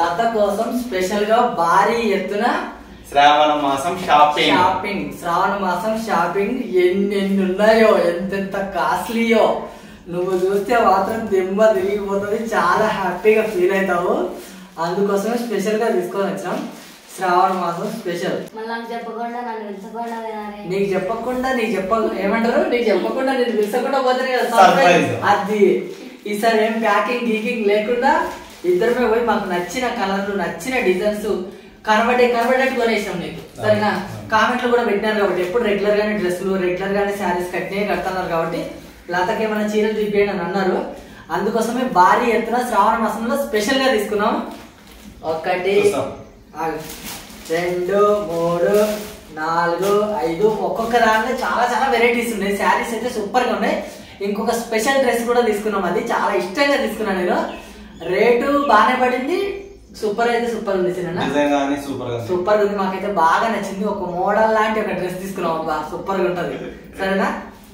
లత కోసం స్పెషల్ గా భారీ ఎత్తున శ్రావణ మాసం షాపింగ్ షాపింగ్ శ్రావణ మాసం షాపింగ్ ఎన్నెన్ని ఉన్నాయో ఎంతెంత కాస్ట్లీయో నువ్వు చూస్తే మాత్రం దిమ్మ తిరిగిపోతుంది చాలా హ్యాపీగా ఫీల్ అవుతావు అందుకోసమే స్పెషల్ గా తీసుకొని వచ్చినాం శ్రావణ మాసం స్పెషల్ మళ్ళీ నాకు చెప్పకుండా నన్ను పిలుచకుండా తినాలి నీకు చెప్పకుండా నీకు చెప్ప ఏమంటారు నీకు చెప్పకుండా నేను పిలుచకుండా పోతాను కదా Surprise. surprise. అది ఈసారి ఏం ప్యాకింగ్ గీకింగ్ లేకుండా ఇద్దరమే పోయి మాకు నచ్చిన కలర్లు నచ్చిన డిజైన్స్ కనబడే కనబడేట్టు కొనేసాం నీకు సరేనా కామెంట్లు కూడా పెట్టినారు కాబట్టి ఎప్పుడు రెగ్యులర్ గానే డ్రెస్సులు రెగ్యులర్ గానే శారీస్ కట్టినే కడుతున్నారు కాబట్టి లతకి ఏమైనా చీరలు చూపించండి అని అన్నారు అందుకోసమే భారీ ఎత్తున శ్రావణ మాసంలో స్పెషల్ గా తీసుకున్నాం ఒకటి చూస్తాం. ఆగు. రెండు మూడు నాలుగు ఐదు ఒక్కొక్క దాంట్లో చాలా చాలా వెరైటీస్ ఉన్నాయి శారీస్ అయితే సూపర్ గా ఉన్నాయి ఇంకొక స్పెషల్ డ్రెస్ కూడా తీసుకున్నాం అది చాలా ఇష్టంగా తీసుకున్నాను నేను రేటు బాగానే పడింది సూపర్ అయితే సూపర్ ఉంది చిన్న డిజైన్ కానీ సూపర్ గా ఉంది. సూపర్ ఉంది మాకైతే బాగా నచ్చింది ఒక మోడల్ లాంటి ఒక డ్రెస్ తీసుకున్నాం అబ్బా సూపర్ గా ఉంటది సరేనా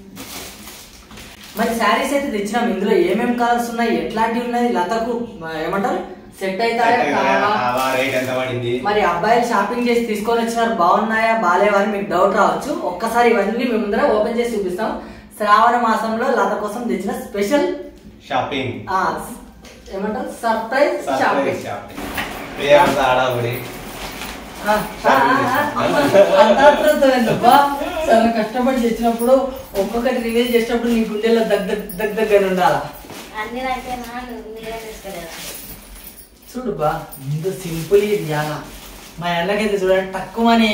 మరి శారీస్ అయితే తెచ్చినాం ఇందులో ఏమేం కలర్స్ ఉన్నాయి ఎట్లాంటివి ఉన్నాయి లతకు మ, ఏమంటారు సెట్ అవుతాయా కావా కావా, రేట్ ఎంత పడింది మరి అబ్బాయిలు షాపింగ్ చేసి తీసుకొని వచ్చినారు బాగున్నాయా బాగాలేవా అని మీకు డౌట్ రావచ్చు ఒక్కసారి ఇవన్నీ మేము ముందర ఓపెన్ చేసి చూపిస్తాం శ్రావణ మాసంలో లత కోసం తెచ్చిన స్పెషల్ షాపింగ్ ఆ, ఏమంటారు సర్ప్రైజ్ సర్ప్రైజ్ షాపింగ్ షాపింగ్ పేరంతా ఆడాబడి ఆ, ఆ, ఆ, ఆ, అంత ఆత్రంతో ఎందుకు? చాలా కష్టపడి తెచ్చినప్పుడు ఒక్కొక్కటి రివీల్ చేసినప్పుడు నీ గుండెల్లో దగ్గ దగ్గ దగ్గర ఉండాలా అన్ని నాకేనా నువ్వు మీరే తీసుకోలేదా చూడు బా ముందు సింపుల్ ఇయ్యాలా మా అన్నకైతే చూడండి తక్కువని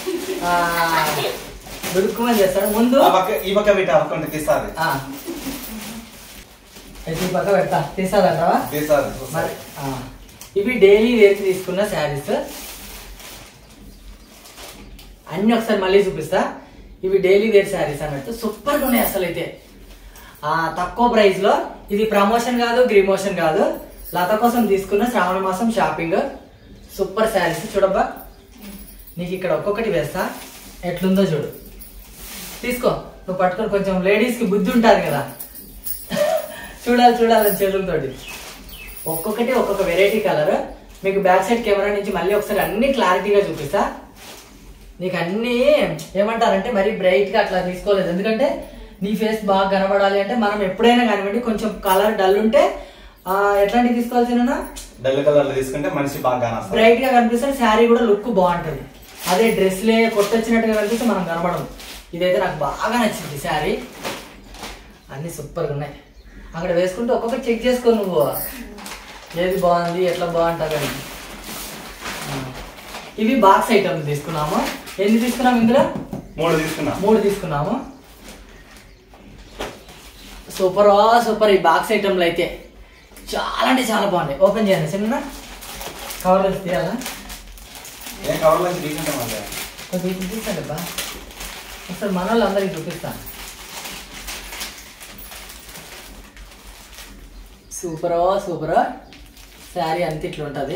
దుడుక్కుమని చేస్తాడు ముందు ఆ పక్క ఈ పక్క పెట్టి ఆ పక్క తీసాది ఆ. అయితే ఈ పక్క పెడతా తీసాదంటావా తీసాది మరి ఆ. ఇవి డైలీ వేర్ తీసుకున్న శారీస్ అన్ని ఒకసారి మళ్ళీ చూపిస్తా ఇవి డైలీ వేర్ శారీస్ అన్నట్టు సూపర్ గా ఉన్నాయి అసలు అయితే ఆ తక్కువ ప్రైస్ లో ఇది ప్రమోషన్ కాదు గ్రిమోషన్ కాదు లత కోసం తీసుకున్న శ్రావణ మాసం షాపింగ్ సూపర్ శారీస్ చూడబ్బా నీకు ఇక్కడ ఒక్కొక్కటి వేస్తా ఎట్లుందో చూడు తీసుకో నువ్వు పట్టుకొని కొంచెం లేడీస్ కి బుద్ధి ఉంటుంది కదా చూడాలి చూడాలి చేతులతోటి ఒక్కొక్కటి ఒక్కొక్క వెరైటీ కలర్ మీకు బ్యాక్ సైడ్ కెమెరా నుంచి మళ్ళీ ఒకసారి అన్ని క్లారిటీగా చూపిస్తా నీకు అన్ని ఏమంటారంటే మరీ బ్రైట్ గా అట్లా తీసుకోలేదు ఎందుకంటే నీ ఫేస్ బాగా కనబడాలి అంటే మనం ఎప్పుడైనా కానివ్వండి కొంచెం కలర్ డల్ ఉంటే ఆ, ఎట్లాంటివి తీసుకోవాల్సిన డల్ కలర్ లో తీసుకుంటే మనిషి బాగా కానొస్తుంది బ్రైట్ గా కనిపిస్తే శారీ కూడా లుక్ బాగుంటది అదే డ్రెస్ లే కొట్టొచ్చినట్టుగా కనిపిస్తే మనం కనబడం ఇదైతే నాకు బాగా నచ్చింది శారీ అన్ని సూపర్ గా ఉన్నాయి అక్కడ వేసుకుంటే ఒక్కొక్కటి చెక్ చేసుకో నువ్వు ఏది బాగుంది ఎట్లా బాగుంటుంది అని ఆ. ఇవి బాక్స్ ఐటమ్ తీసుకున్నాము ఎన్ని తీసుకున్నాము ఇందులో మూడు తీసుకున్నా మూడు తీసుకున్నాము సూపర్ సూపర్ ఈ బాక్స్ ఐటమ్లు అయితే చాలా అంటే చాలా బాగున్నాయి ఓపెన్ చేయండి చిన్న కవర్లో తీయాలా ఏం కవర్ నుంచి తీసుకుంటాం అంటే కొంచెం ఇటు తీసండి బా ఒకసారి మన వాళ్ళందరికీ చూపిస్తాను సూపర్ సూపర్ శారీ అంత ఇట్లా ఉంటుంది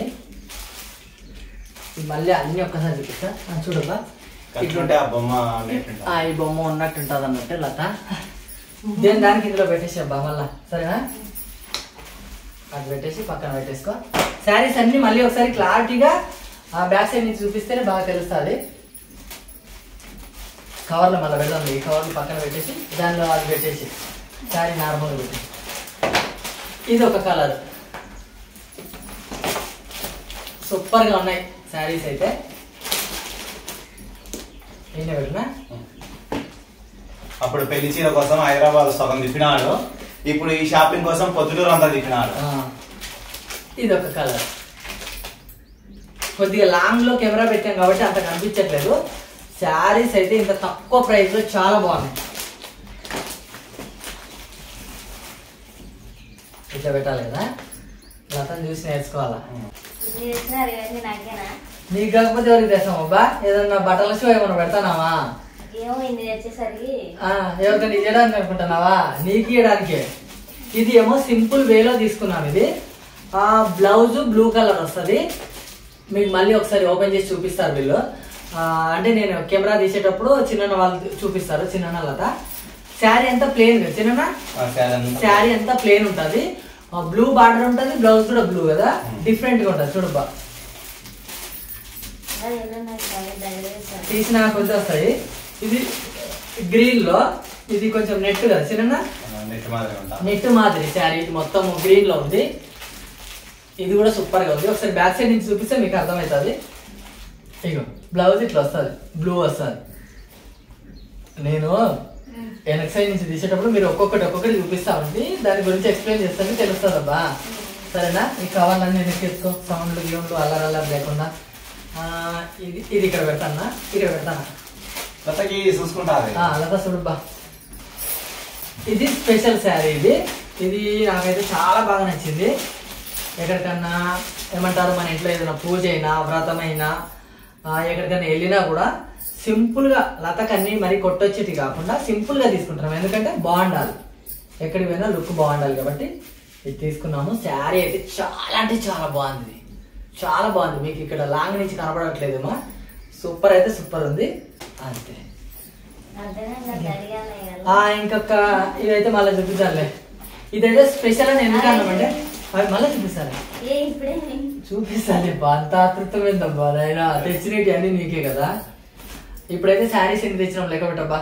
మళ్ళీ అన్ని ఒక్కసారి చూపిస్తా ఆ, చూడబ్బా కట్లుంటే ఆ బొమ్మ అనేట్టుంటా. ఆ, ఈ బొమ్మ ఉన్నట్టు ఉంటుంది అన్నట్టు లత దేని దానికి ఇందులో పెట్టేసి అబ్బా మళ్ళా సరేనా అది పెట్టేసి పక్కన పెట్టేసుకో శారీస్ అన్ని మళ్ళీ ఒకసారి క్లారిటీగా ఆ బ్యాక్ సైడ్ నుంచి చూపిస్తేనే బాగా తెలుస్తుంది కవర్లో మళ్ళీ వెళ్దాం ఈ కవర్లు పక్కన పెట్టేసి దానిలో అది పెట్టేసి శారీ నార్మల్గా పెట్టేసి ఇది ఒక కలర్ సూపర్గా ఉన్నాయి శారీస్ అయితే ఏంటి పెట్టినా అప్పుడు పెళ్లి చీర కోసం హైదరాబాద్ సగం తిప్పినాడు ఇప్పుడు ఈ షాపింగ్ కోసం పొద్దుటూరు అంతా తిప్పినాడు ఆ, ఇది ఒక కలర్ కొద్దిగా లాంగ్ లో కెమెరా పెట్టాం కాబట్టి అంత కనిపించట్లేదు శారీస్ అయితే ఇంత తక్కువ ప్రైస్ లో చాలా బాగున్నాయి ఇట్లా పెట్టాలి కదా లతను చూసి నేర్చుకోవాలా మీరు ఇచ్చినారు ఇవన్నీ నాకేనా నీకు కాకపోతే ఎవరికి తెస్తాం అబ్బా ఏదన్నా బట్టల షో ఏమన్నా పెడతానావా ఏమో ఇన్ని వచ్చేసరికి ఆ, ఎవరికైనా ఇవ్వడానికి అనుకుంటున్నావా నీకు ఇవ్వడానికే ఇది ఏమో సింపుల్ వేలో తీసుకున్నాం ఇది ఆ బ్లౌజ్ బ్లూ కలర్ వస్తుంది మీకు మళ్ళీ ఒకసారి ఓపెన్ చేసి చూపిస్తారు వీళ్ళు ఆ, అంటే నేను కెమెరా తీసేటప్పుడు చిన్న వాళ్ళు చూపిస్తారు చిన్న లత శారీ అంతా ప్లేన్ చిన్న ఆ శారీ అంతా శారీ అంతా ప్లేన్ ఉంటుంది బ్లూ బార్డర్ ఉంటుంది బ్లౌజ్ కూడా బ్లూ కదా డిఫరెంట్ గా ఉంటుంది చూడబ్బా అది ఎల్లు నాకు చాలా దగ్గర వేస్తాను. తీసిన కొంచెం వస్తాయి ఇది గ్రీన్ లో ఇది కొంచెం నెట్ కదా చిన్న నెట్ మాదిరి ఉంటా నెట్ మాదిరి శారీ ఇది మొత్తం గ్రీన్ లో ఉంది ఇది కూడా సూపర్ గా ఉంది ఒకసారి బ్యాక్ సైడ్ నుంచి చూపిస్తే మీకు అర్థమవుతుంది ఇగో బ్లౌజ్ ఇట్లా వస్తుంది బ్లూ వస్తుంది నేను వెనక సైడ్ నుంచి తీసేటప్పుడు మీరు ఒక్కొక్కటి ఒక్కొక్కటి చూపిస్తా ఉంది దాని గురించి ఎక్స్ప్లెయిన్ చేస్తాను తెలుస్తుంది అబ్బా సరేనా ఈ కవర్లన్నీ వెనక్కి ఎత్తుకో సౌండ్లు గీవుండ్లు అల్లరి అల్లరి లేకుండా ఆ, ఇది ఇది ఇక్కడ పెడతానా ఇక్కడ పెడతానా కొత్తకి చూసుకుంటారు ఆ, లతా చూడబ్బా ఇది స్పెషల్ శారీ ఇది ఇది నాకైతే చాలా బాగా నచ్చింది ఎక్కడికన్నా ఏమంటారు మన ఇంట్లో ఏదైనా పూజ అయినా వ్రతం అయినా ఆ, ఎక్కడికైనా వెళ్ళినా కూడా సింపుల్ గా లతకు అన్ని మరి కొట్టొచ్చేటి కాకుండా సింపుల్ గా తీసుకుంటాం ఎందుకంటే బాగుండాలి ఎక్కడికి పోయినా లుక్ బాగుండాలి కాబట్టి ఇది తీసుకున్నాము శారీ అయితే చాలా అంటే చాలా బాగుంది చాలా బాగుంది మీకు ఇక్కడ లాంగ్ నుంచి కనపడట్లేదేమో సూపర్ అయితే సూపర్ ఉంది అంతే అంతేనా నాకు అడిగాను కదా. ఆ ఇంకొక ఇదైతే మళ్ళీ చూపించాలే ఇదైతే స్పెషల్ అని ఎందుకు అన్నామంటే అవి మళ్ళీ చూపిస్తాను ఏ ఇప్పుడే చూపిస్తాను బా అంత ఆతృతమైందబ్బా ఆయన తెచ్చినవి అన్ని నీకే కదా ఇప్పుడైతే శారీస్ ఎన్ని తెచ్చినాం లెక్క పెట్టబ్బా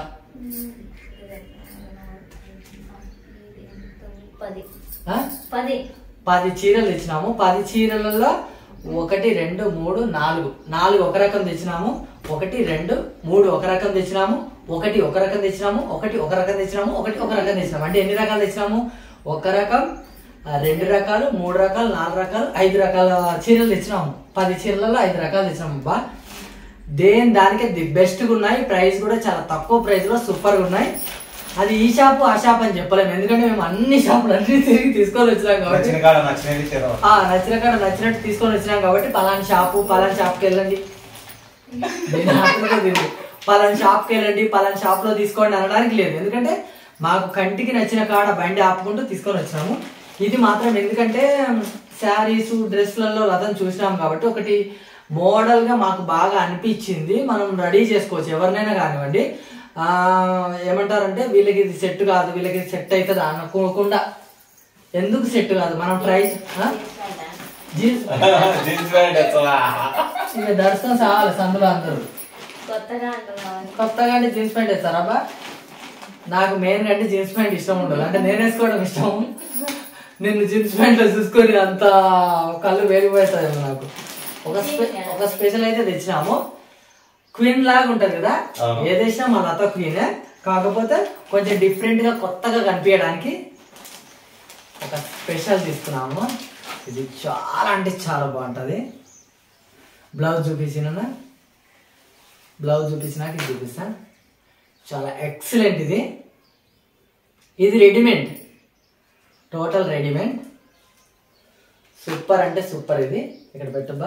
పది ఆ? పది పది చీరలు తెచ్చినాము పది చీరలలో ఒకటి రెండు మూడు నాలుగు నాలుగు ఒక రకం తెచ్చినాము ఒకటి రెండు మూడు ఒక రకం తెచ్చినాము ఒకటి ఒక రకం తెచ్చినాము ఒకటి ఒక రకం తెచ్చినాము ఒకటి ఒక రకం తెచ్చినాము అంటే ఎన్ని రకాలు తెచ్చినాము ఒక రకం ఆ, రెండు రకాలు మూడు రకాలు నాలుగు రకాలు ఐదు రకాల చీరలు తెచ్చినాము పది చీరలలో ఐదు రకాలు తెచ్చినాము అబ్బా దేని దానికి ది బెస్ట్ గా ఉన్నాయి ప్రైస్ కూడా చాలా తక్కువ ప్రైస్ లో సూపర్ గా ఉన్నాయి అది ఈ షాపు ఆ షాప్ అని చెప్పలేము ఎందుకంటే మేము అన్ని షాపులు అన్ని తిరిగి తీసుకొని వచ్చినాం కాబట్టి నచ్చిన కాడ నచ్చినది తెరవ ఆ నచ్చిన కాడ నచ్చినట్టు తీసుకొని వచ్చినాం కాబట్టి పలానా షాపు పలానా షాప్కి వెళ్ళండి నేను ఆత్మగా తిరిగి పలానా షాప్కి వెళ్ళండి పలానా షాప్ లో తీసుకోండి అనడానికి లేదు ఎందుకంటే మాకు కంటికి నచ్చిన కాడ బండి ఆపుకుంటూ తీసుకొని వచ్చినాము ఇది మాత్రం ఎందుకంటే శారీస్ డ్రెస్లలో లతను చూసినాం కాబట్టి ఒకటి మోడల్ గా మాకు బాగా అనిపించింది మనం రెడీ చేసుకోవచ్చు ఎవరినైనా కానివ్వండి ఆ ఏమంటారంటే వీళ్ళకి ఇది సెట్ కాదు వీళ్ళకి ఇది సెట్ అవుతుంది అనుకోకుండా ఎందుకు సెట్ కాదు మనం ట్రై జీన్స్ జీన్స్ ప్యాంట్ ఎత్తవా? ఇక దర్శనం చాలా సందులో అందరూ కొత్తగా అంటున్నాను కొత్తగా అంటే జీన్స్ ప్యాంట్ వేస్తారా అబ్బా నాకు మెయిన్ అంటే జీన్స్ ప్యాంట్ ఇష్టం ఉండదు అంటే నేను వేసుకోవడం ఇష్టం నిన్ను జీన్స్ ప్యాంట్ లో చూసుకొని అంత కళ్ళు వేలిపోతాయేమో నాకు ఒక స్పె- ఒక స్పెషల్ అయితే తెచ్చినాము క్వీన్ లాగా ఉంటది కదా అవును. ఏదేసినా మా లత క్వీన్ కాకపోతే కొంచెం డిఫరెంట్ గా కొత్తగా కనిపించడానికి ఒక స్పెషల్ తీసుకున్నాము ఇది చాలా అంటే చాలా బాగుంటది బ్లౌజ్ చూపించిన బ్లౌజ్ చూపించినాక ఇది చూపిస్తా చాలా ఎక్సలెంట్ ఇది ఇది రెడీమేడ్ టోటల్ రెడీమేడ్ సూపర్ అంటే సూపర్ ఇది ఇక్కడ పెట్టబ్బా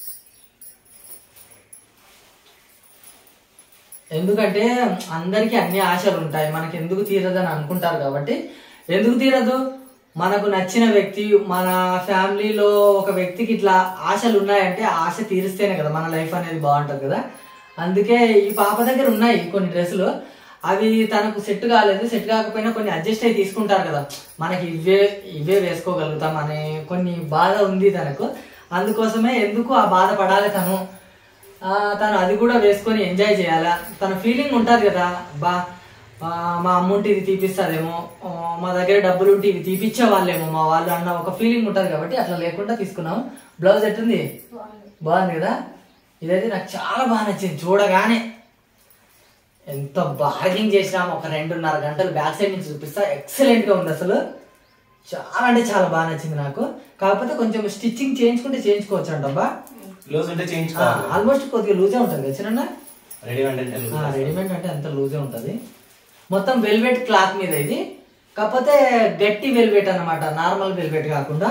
ఎందుకంటే అందరికీ అన్ని ఆశలు ఉంటాయి మనకి ఎందుకు తీరదని అనుకుంటారు కాబట్టి ఎందుకు తీరదు మనకు నచ్చిన వ్యక్తి మన ఫ్యామిలీలో ఒక వ్యక్తికి ఇట్లా ఆశలు ఉన్నాయంటే ఆ ఆశ తీరిస్తేనే కదా మన లైఫ్ అనేది బాగుంటుంది కదా అందుకే ఈ పాప దగ్గర ఉన్నాయి కొన్ని డ్రెస్సులు అవి తనకు సెట్ కాలేదు సెట్ కాకపోయినా కొన్ని అడ్జస్ట్ అయి తీసుకుంటారు కదా మనకి ఇవే ఇవే వేసుకోగలుగుతాం అనే కొన్ని బాధ ఉంది తనకు అందుకోసమే ఎందుకు ఆ బాధ పడాలి తను ఆ, తను అది కూడా వేసుకొని ఎంజాయ్ చేయాలా తన ఫీలింగ్ ఉంటుంది కదా బా ఆ, మా అమ్ముంటి ఇది తీపిస్తుందేమో ఆ, మా దగ్గర డబ్బులు ఉంటే ఇవి తీపిచ్చే వాళ్ళేమో మా వాళ్ళు అన్న ఒక ఫీలింగ్ ఉంటుంది కాబట్టి అట్లా లేకుండా తీసుకున్నాం బ్లౌజ్ ఎట్టుంది బాగుంది కదా ఇదైతే నాకు చాలా బాగా నచ్చింది చూడగానే ఎంత బార్గింగ్ చేసినాము ఒక రెండున్నర గంటలు బ్యాక్ సైడ్ నుంచి చూపిస్తా ఎక్సలెంట్ గా ఉంది అసలు చాలా అంటే చాలా బాగా నచ్చింది నాకు కాకపోతే కొంచెం స్టిచ్చింగ్ చేయించుకుంటే చేయించుకోవచ్చు అంటబ్బా లూజ్ ఉంటే చేయించుకోవాలి ఆల్మోస్ట్ కొద్దిగా లూజే ఉంటుంది కదా చిన్న రెడీమేడ్ అంటే లూజ్ రెడీమేడ్ అంటే అంత లూజే ఉంటుంది మొత్తం వెల్వెట్ క్లాత్ మీద ఇది కాకపోతే గట్టి వెల్వెట్ అన్నమాట నార్మల్ వెల్వెట్ కాకుండా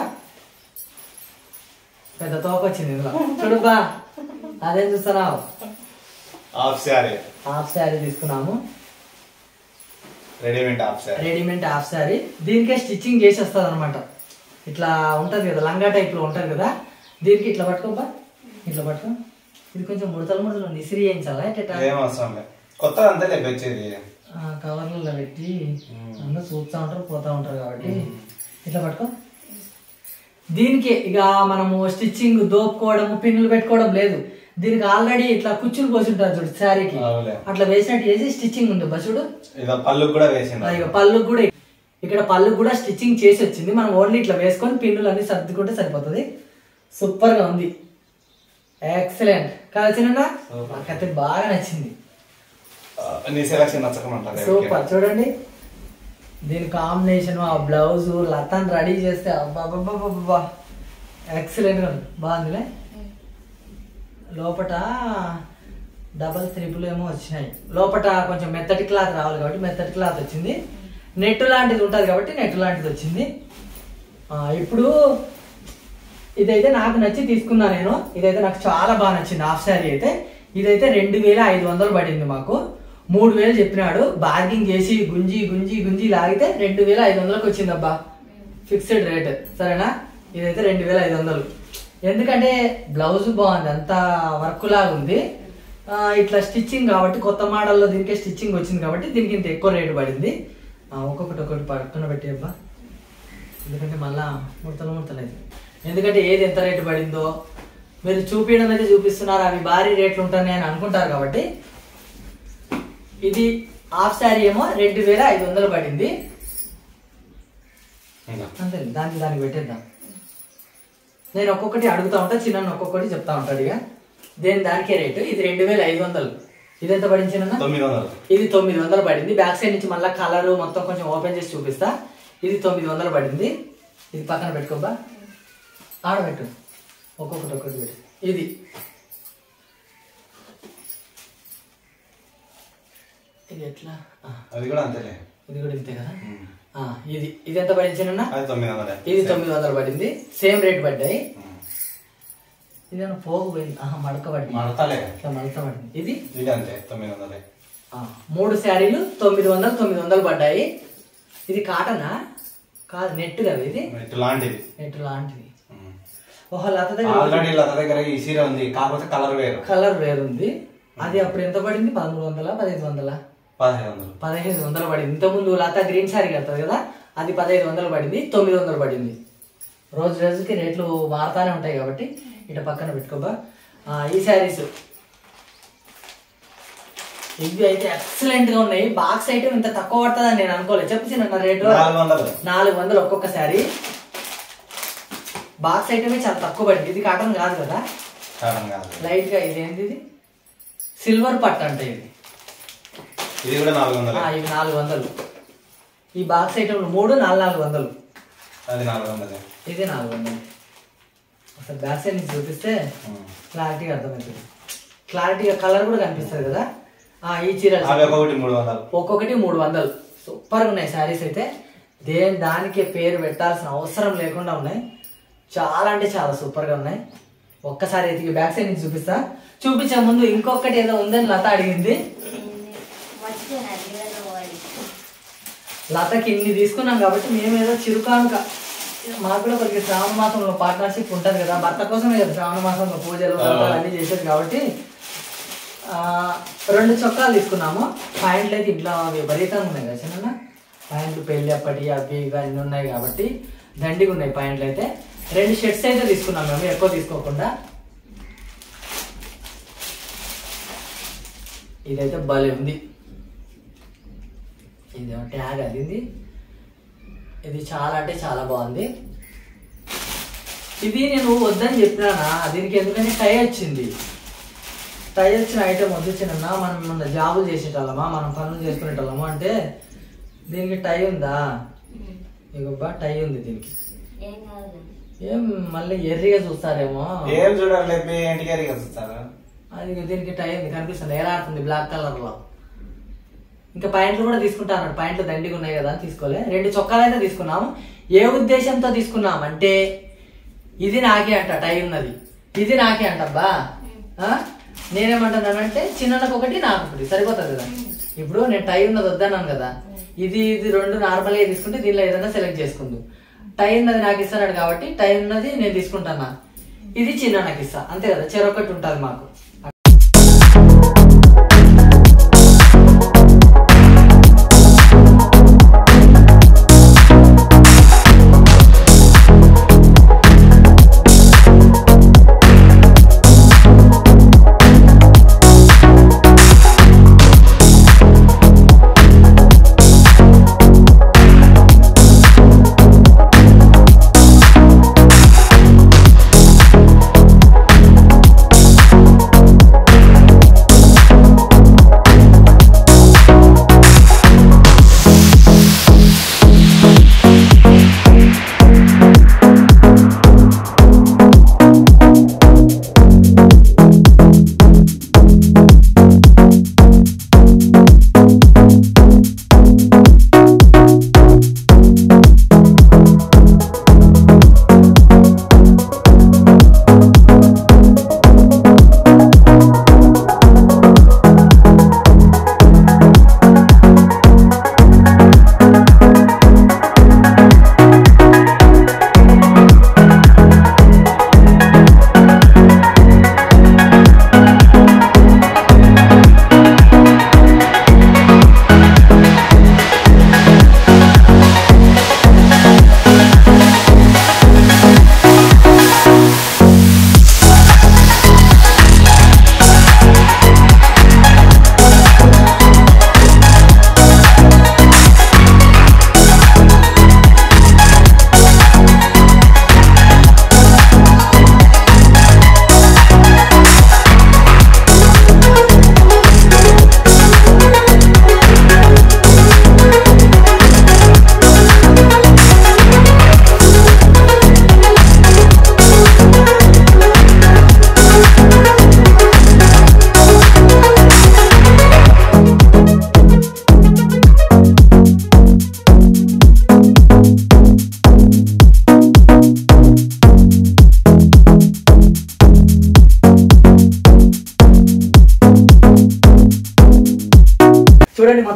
పెద్ద తోక వచ్చింది ఇందులో చూడుబా అదేం చూస్తున్నావు హాఫ్ శారీ హాఫ్ శారీ తీసుకున్నాము readymade half sari readymade half sari దీనికే స్టిచ్చింగ్ చేసి వస్తుంది అనమాట ఇట్లా ఉంటది కదా లంగా టైప్ లో ఉంటది కదా దీనికి ఇట్లా పట్టుకోబా ఇట్లా పట్టుకో ఇది కొంచెం ముడతలు ముడతలు ఉంది. ఇసిరి చేయించాలా ఎట్ట ఏం అవసరం లేదు కొత్తగా అంతే లేదు వచ్చేది కవర్లలో పెట్టి అందరూ చూస్తూ ఉంటారు పోతా ఉంటారు కాబట్టి ఇట్లా పట్టుకో దీనికి ఇక మనము స్టిచ్చింగ్ దోపుకోవడం పిన్నులు పెట్టుకోవడం లేదు దీనికి ఆల్రెడీ ఇట్లా కుచ్చులు పోసింటారు చూడు శారీకి అవునులే. అట్లా వేసినట్టు చేసి స్టిచ్చింగ్ ఉంది బా చూడు ఇదో పళ్ళు కూడా వేసింది ఇక పళ్ళు కూడా ఇక్కడ పళ్ళు కూడా స్టిచ్చింగ్ చేసి వచ్చింది మనం ఓన్లీ ఇట్లా వేసుకొని పిన్నులు అన్ని సర్దుకుంటే సరిపోతుంది సూపర్ గా ఉంది ఎక్సలెంట్ కదా చిన్న నాకైతే బాగా నచ్చింది నీ సెలక్షన్ నచ్చకమంటారు సూపర్ చూడండి దీని కాంబినేషన్ ఆ బ్లౌజ్ లతాన్ రెడీ చేస్తే అబ్బా ఎక్సలెంట్ గా ఉంది బాగుందిలే లోపట డబల్ త్రిపుల్ ఏమో వచ్చినాయి లోపట కొంచెం మెత్తటి క్లాత్ రావాలి కాబట్టి మెత్తటి క్లాత్ వచ్చింది నెట్ లాంటిది ఉంటుంది కాబట్టి నెట్ లాంటిది వచ్చింది ఆ, ఇప్పుడు ఇదైతే నాకు నచ్చి తీసుకున్నా నేను ఇదైతే నాకు చాలా బాగా నచ్చింది హాఫ్ శారీ అయితే ఇదైతే రెండు వేల ఐదు వందలు పడింది మాకు మూడు వేలు చెప్పినాడు బార్గింగ్ చేసి గుంజి గుంజి గుంజి లాగితే రెండు వేల ఐదు వందలకు వచ్చింది అబ్బా ఫిక్స్డ్ రేట్ సరేనా ఇదైతే రెండు వేల ఐదు వందలు ఎందుకంటే బ్లౌజ్ బాగుంది అంత వర్క్ లాగా ఉంది ఆ, ఇట్లా స్టిచ్చింగ్ కాబట్టి కొత్త మోడల్లో దీనికే స్టిచ్చింగ్ వచ్చింది కాబట్టి దీనికి ఇంత ఎక్కువ రేటు పడింది ఆ, ఒక్కొక్కటి ఒక్కొక్కటి పట్టుకున్న పెట్టి అబ్బా ఎందుకంటే మళ్ళా ముడతలు ముడతలేదు ఎందుకంటే ఏది ఎంత రేటు పడిందో మీరు చూపించడం అయితే చూపిస్తున్నారు అవి భారీ రేట్లు ఉంటాయి అని అనుకుంటారు కాబట్టి ఇది హాఫ్ శారీ ఏమో రెండు వేల ఐదు వందలు పడింది అంతే దానికి దానికి పెట్టేద్దాం నేను ఒక్కొక్కటి అడుగుతా ఉంటా చిన్న ఒక్కొక్కటి చెప్తా ఉంటాడు ఇక దేని దానికే రేటు ఇది రెండు వేల ఐదు వందలు ఇది ఎంత పడింది చిన్న తొమ్మిది వందలు ఇది తొమ్మిది వందలు పడింది బ్యాక్ సైడ్ నుంచి మళ్ళీ కలర్ మొత్తం కొంచెం ఓపెన్ చేసి చూపిస్తా ఇది తొమ్మిది వందలు పడింది ఇది పక్కన పెట్టుకోబా ఆడబెట్టు ఒక్కొక్కటి ఒక్కొక్కటి పెట్టు ఇది ఇది ఎట్లా ఆ, అది కూడా అంతేలే ఇది కూడా ఇంతే కదా ఆ, ఇది ఇది ఎంత పడింది అది తొమ్మిది వందలే ఇది తొమ్మిది వందలు పడింది సేమ్ రేట్ పడ్డాయి ఉమ్. ఇది పోగు పోయింది ఆహా మడక పడింది మడతలే ఇట్లా మడత పడింది ఇది ఇది అంతే తొమ్మిది వందలే ఆ, మూడు శారీలు తొమ్మిది వందలు తొమ్మిది వందలు పడ్డాయి ఇది కాటనా కాదు నెట్ కదా ఇది ఇటు లాంటిది నెట్ లాంటిది ఉమ్. ఓహో లత దగ్గర ఆల్రెడీ లత దగ్గర ఈ సీర ఉంది కాకపోతే కలర్ వేరు కలర్ వేరుంది అది అప్పుడు ఎంత పడింది పదమూడు వందల పదిహేను వందల పదిహేను వందలు పదహైదు వందలు పడింది ఇంతకుముందు లత గ్రీన్ శారీ కడుతుంది కదా అది పదహైదు వందలు పడింది తొమ్మిది వందలు పడింది రోజు రోజుకి రేట్లు మారుతానే ఉంటాయి కాబట్టి ఇటు పక్కన పెట్టుకోబా ఆ, ఈ శారీస్ ఇవి అయితే ఎక్సలెంట్ గా ఉన్నాయి బాక్స్ ఐటమ్ ఇంత తక్కువ పడుతుందని నేను అనుకోలేదు చెప్పు చిన్న రేటు నాలుగు వందలు నాలుగు వందలు ఒక్కొక్క శారీ బాక్స్ ఐటమే చాలా తక్కువ పడింది ఇది కాటన్ కాదు కదా కారణం కాదు లైట్ గా ఇది ఏంది ఇది సిల్వర్ పట్టు అంటే ఇది ఇది కూడా నాలుగు వందలు ఆ, ఇవి నాలుగు వందలు ఈ బాక్స్ ఐటమ్ మూడు నాలుగు నాలుగు వందలు అది నాలుగు వందలే ఇది నాలుగు వందలు అసలు బ్యాక్ సైడ్ నుంచి చూపిస్తే ఉమ్. క్లారిటీగా అర్థమవుతుంది క్లారిటీగా కలర్ కూడా కనిపిస్తుంది కదా ఆ, ఈ చీరలు అవి ఒక్కొక్కటి మూడు వందలు ఒక్కొక్కటి మూడు వందలు సూపర్గా ఉన్నాయి శారీస్ అయితే దేని దానికి పేరు పెట్టాల్సిన అవసరం లేకుండా ఉన్నాయి చాలా అంటే చాలా సూపర్గా ఉన్నాయి ఒక్కసారి అయితే బ్యాక్ సైడ్ నుంచి చూపిస్తా చూపించే ముందు ఇంకొకటి ఏదో ఉందని లత అడిగింది మర్చిపోయినా దిగలో పోవాలి లతకి ఇన్ని తీసుకున్నాం కాబట్టి మేము ఏదో చిరుకానుక మాకు కూడా కొద్దిగా శ్రావణ మాసంలో పార్ట్నర్షిప్ ఉంటుంది కదా భర్త కోసమే కదా శ్రావణ మాసంలో పూజలు వ్రతాలు అన్ని చేసేది కాబట్టి ఆ, రెండు చొక్కాలు తీసుకున్నాము ప్యాంట్లు అయితే ఇంట్లో విపరీతంగా ఉన్నాయి కదా చిన్న ప్యాంట్లు పెళ్ళి అప్పటి అవి ఇవి అన్నీ ఉన్నాయి కాబట్టి దండిగా ఉన్నాయి ప్యాంట్లు అయితే రెండు షర్ట్స్ అయితే తీసుకున్నాం మేము ఎక్కువ తీసుకోకుండా ఇదైతే భలే ఉంది ఇది ట్యాగ్ అది ఇది. ఇది చాలా అంటే చాలా బాగుంది ఇది నేను వద్దని చెప్పినానా దీనికి ఎందుకంటే టై వచ్చింది టై వచ్చిన ఐటమ్ వద్దు చిన్న మనం మన జాబులు చేసేటోళ్ళమా మనం పనులు చేసుకునేటోళ్ళమా అంటే దీనికి టై ఉందా ఇగబ్బా టై ఉంది దీనికి ఏం కాదు ఏం మళ్ళీ ఎర్రిగా చూస్తారేమో ఏం చూడాలి మీ ఇంటికి చూస్తారు అది దీనికి టై ఉంది కనిపిస్తుంది ఏలాడుతుంది బ్లాక్ కలర్ లో ఇంకా పాయింట్లు కూడా తీసుకుంటా అన్నాడు పాయింట్లు దండిగా ఉన్నాయి కదా అని తీసుకోలే రెండు చొక్కాలు అయితే తీసుకున్నాము ఏ ఉద్దేశంతో తీసుకున్నాం అంటే ఇది నాకే అంట టై ఉన్నది ఇది నాకే అంటబ్బా ఆ? నేనేమంటున్నానంటే చిన్నకు ఒకటి నాకు ఒకటి సరిపోతుంది కదా ఇప్పుడు నేను టై ఉన్నది వద్దన్నాను కదా ఇది ఇది రెండు నార్మల్ గా తీసుకుంటే దీనిలో ఏదైనా సెలెక్ట్ చేసుకుందు టై ఉన్నది నాకు ఇస్తున్నాడు కాబట్టి టై ఉన్నది నేను తీసుకుంటానా ఇది చిన్న నాకు ఇస్తా అంతే కదా చెరొకటి ఉంటుంది మాకు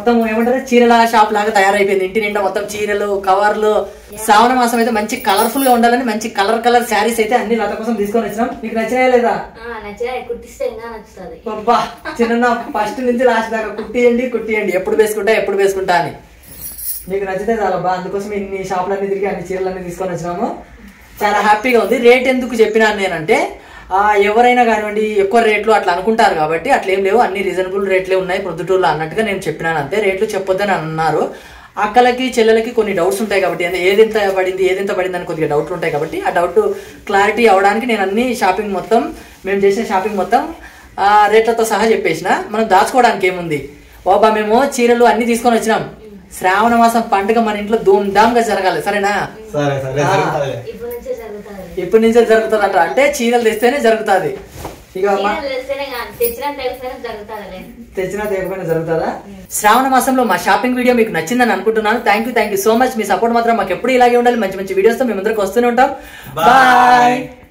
మొత్తం ఏమంటారు చీరల షాప్ లాగా తయారైపోయింది ఇంటి నిండా మొత్తం చీరలు కవర్లు శ్రావణ మాసం అయితే మంచి కలర్ఫుల్ గా ఉండాలని మంచి కలర్ కలర్ శారీస్ అయితే అన్ని లత కోసం తీసుకొని వచ్చినాం నీకు నచ్చినాయా లేదా ఆ, నచ్చినా కుట్టిస్తే ఇంకా నచ్చుతుంది అబ్బా చిన్న ఫస్ట్ నుంచి లాస్ట్ దాకా కుట్టియండి కుట్టియండి ఎప్పుడు వేసుకుంటా ఎప్పుడు వేసుకుంటా అని మీకు నచ్చితే చాలా బా అందుకోసం ఇన్ని షాపులన్నీ తిరిగి అన్ని చీరలన్నీ తీసుకొని వచ్చినాము చాలా హ్యాపీగా ఉంది రేట్ ఎందుకు చెప్పినాను నేనంటే ఆ, ఎవరైనా కానివ్వండి ఎక్కువ రేట్లు అట్లా అనుకుంటారు కాబట్టి అట్లా ఏం లేవు అన్ని రీజనబుల్ రేట్లే ఉన్నాయి ప్రొద్దుటూరులో అన్నట్టుగా నేను చెప్పినాను అంతే రేట్లు చెప్పొద్దని అన్నారు అక్కలకి చెల్లెలకి కొన్ని డౌట్స్ ఉంటాయి కాబట్టి అంటే ఏదెంత పడింది ఏదెంత పడింది అని కొద్దిగా డౌట్లు ఉంటాయి కాబట్టి ఆ డౌట్ క్లారిటీ అవడానికి నేను అన్ని షాపింగ్ మొత్తం మేము చేసిన షాపింగ్ మొత్తం ఆ, రేట్లతో సహా చెప్పేసిన మనం దాచుకోవడానికి ఏముంది బాబా మేము చీరలు అన్ని తీసుకొని వచ్చినాం శ్రావణ మాసం పండుగ మన ఇంట్లో ధూమ్ ధామ్ గా జరగాలి సరేనా సరే సరే ఆ. జరుగుతుందిలే. ఇప్పుడు నుంచే జరుగుతుంది ఇప్పటి నుంచే జరుగుతుందంట అంటే చీరలు తెస్తేనే జరుగుతుంది ఇక మా- చీరలు తెస్తేనే కాదు తెచ్చినా తెలిస్తేనే జరుగుతుంది తెచ్చినా తేకపోయినా జరుగుతుందా శ్రావణ మాసంలో మా షాపింగ్ వీడియో మీకు నచ్చిందని అనుకుంటున్నాను thank you thank you so much మీ సపోర్ట్ మాత్రం మాకు ఎప్పుడు ఇలాగే ఉండాలి మంచి మంచి వీడియోస్ తో మేము అందరికి వస్తూనే ఉంటాం Bye. బాయ్